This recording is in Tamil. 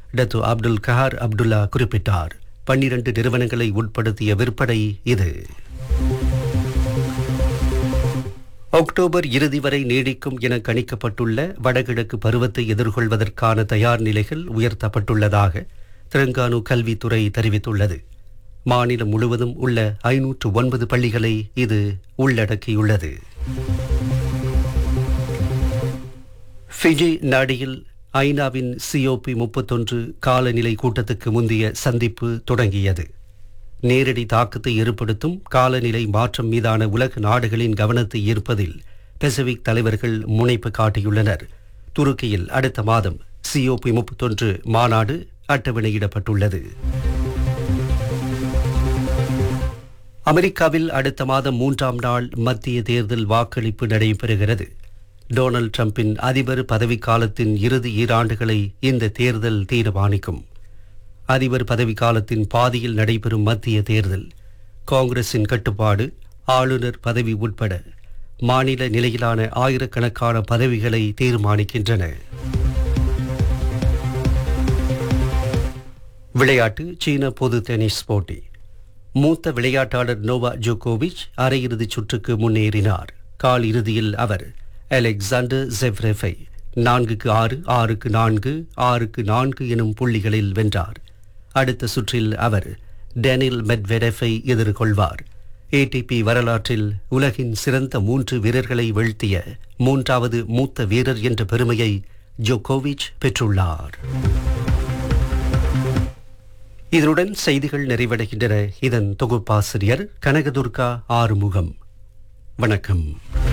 டத்து அப்துல் கஹார் அப்துல்லா குறிப்பிட்டார் பன்னிரண்டு நிறுவனங்களை உட்படுத்திய விற்பனை இது அக்டோபர் இறுதி வரை நீடிக்கும் என கணிக்கப்பட்டுள்ள வடகிழக்கு பருவத்தை எதிர்கொள்வதற்கான தயார் நிலைகள் உயர்த்தப்பட்டுள்ளதாக தெலங்கானு கல்வித்துறை தெரிவித்துள்ளது மாநிலம் முழுவதும் உள்ள ஐநூற்று ஒன்பது பள்ளிகளை இது உள்ளடக்கியுள்ளது ஃபிஜி நாடியில் ஐநாவின் சிஓபி முப்பத்தொன்று காலநிலை கூட்டத்துக்கு முந்தைய சந்திப்பு தொடங்கியது நேரடி தாக்கத்தை ஏற்படுத்தும் காலநிலை மாற்றம் மீதான உலக நாடுகளின் கவனத்தை ஈர்ப்பதில் பசிபிக் தலைவர்கள் முனைப்பு காட்டியுள்ளனர் துருக்கியில் அடுத்த மாதம் சிஓபி முப்பத்தொன்று மாநாடு அட்டவணையிடப்பட்டுள்ளது அமெரிக்காவில் அடுத்த மாதம் மூன்றாம் நாள் மத்திய தேர்தல் வாக்களிப்பு நடைபெறுகிறது டொனால்ட் ட்ரம்பின் அதிபர் பதவிக்காலத்தின் இறுதி ஈராண்டுகளை இந்த தேர்தல் தீர்மானிக்கும் அதிபர் பதவிக்காலத்தின் பாதியில் நடைபெறும் மத்திய தேர்தல் காங்கிரசின் கட்டுப்பாடு ஆளுநர் பதவி உட்பட மாநில நிலையிலான ஆயிரக்கணக்கான பதவிகளை தீர்மானிக்கின்றன விளையாட்டு சீன பொது டென்னிஸ் போட்டி மூத்த விளையாட்டாளர் நோவா ஜோகோவிச் அரையிறுதிச் சுற்றுக்கு முன்னேறினார் கால் இறுதியில் அவர் அலெக்சாண்டர் ஜெவ்ரெஃபை நான்குக்கு ஆறு ஆறுக்கு நான்கு ஆறுக்கு நான்கு எனும் புள்ளிகளில் வென்றார் அடுத்த சுற்றில் அவர் டேனில் மெட்வெடெஃபை எதிர்கொள்வார் ஏடிபி வரலாற்றில் உலகின் சிறந்த மூன்று வீரர்களை வீழ்த்திய மூன்றாவது மூத்த வீரர் என்ற பெருமையை ஜோகோவிச் பெற்றுள்ளார் இதனுடன் செய்திகள் நிறைவடைகின்றன இதன் தொகுப்பாசிரியர் கனகதுர்கா ஆறுமுகம் வணக்கம்